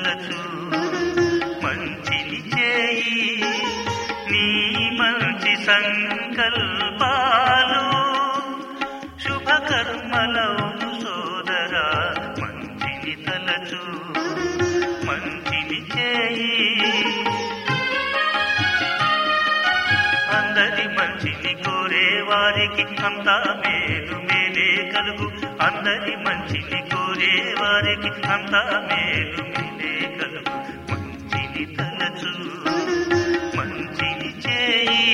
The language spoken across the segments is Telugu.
తలచు మంచిని చేయి నీ మంచి సంకల్పాలు శుభకర్మలవును సోదరా మంచిని తలచు మంచిని చేయి అందరి మంచిని కోరే వారికి అంతా మేలు మేలే కలుగు అందరి మంచిని కోరే వారికి అంతా మేలు మేలే కలుగు మంచిని తలచు మంచిని చేయి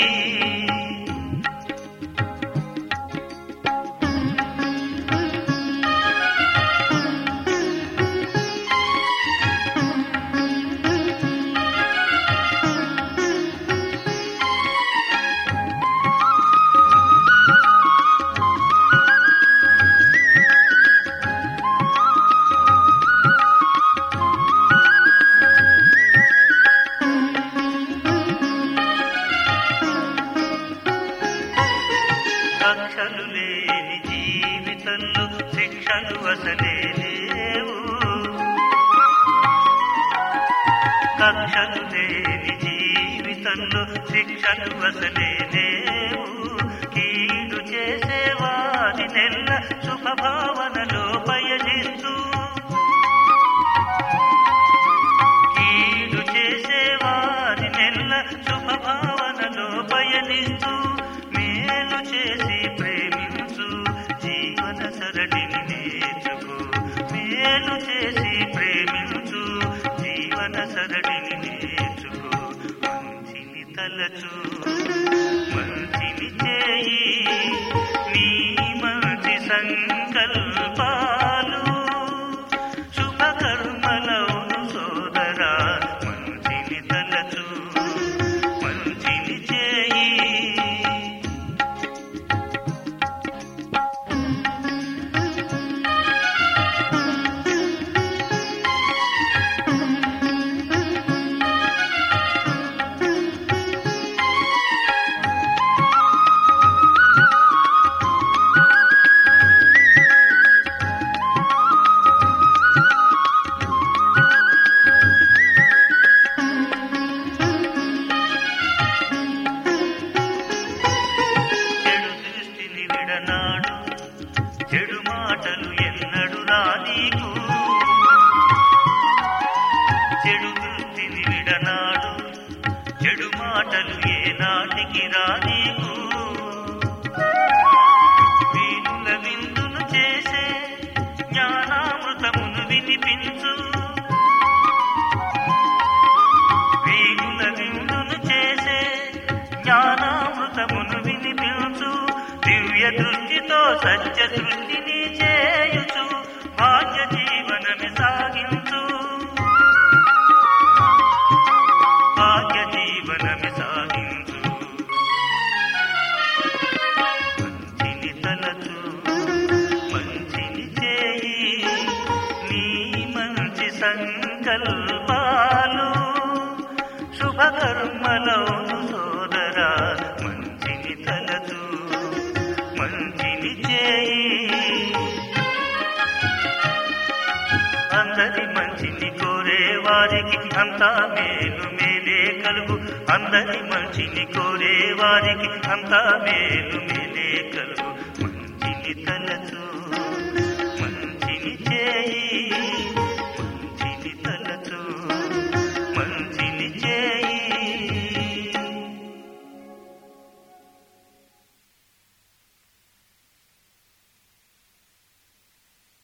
కక్షలు లేని జీవితంలో శిక్షలు అసలే లేవు కక్షలు లేని జీవితంలో శిక్షలు అసలే లేవు కీడు చేసేవారి నెల్ల శుభభావనలో పయనిస్తూ కీడు చేసేవారి నెల్ల శుభభావనలో పయనిస్తూ మేలు చేసి ప్రేమించు జీవన సరళిని నేర్చుకో మేలు చేసి ప్రేమించు జీవన సరళిని నేర్చుకో మంచిని తలచు మంచిని చేయి నీ మంచి సంకల్పాలు శుభకర్మలవును సోదరా మంచిని తలచు మంచిని చేయి చెడు దృష్టిని విడనాడు చెడు మాటలు ఎన్నడు రానీకు చెడు దృష్టిని విడనాడు చెడు మాటలు ఏనాటికి రానీకు వీణుల విందును చేసే జ్ఞానామృతమును వినిపించు వీణుల విందును చేసే జ్ఞానామృతమును వినిపించు దివ్య దృష్టితో సత్య దృష్టిని చేయుచు భాగ్య జీవనమి సాగించు భాగ్య జీవనమి సాగించు మంచిని తలచు మంచిని చేయి నీ మంచి సంకల్పాలు శుభకర్మలవును సోదరా మంచిని తలచు మంచిని చేయి అందరి మంచిని కోరే వారికి అంతా మేలు మేలే కలుగు అందరి మంచిని కోరే వారికి అంతా మేలు మేలే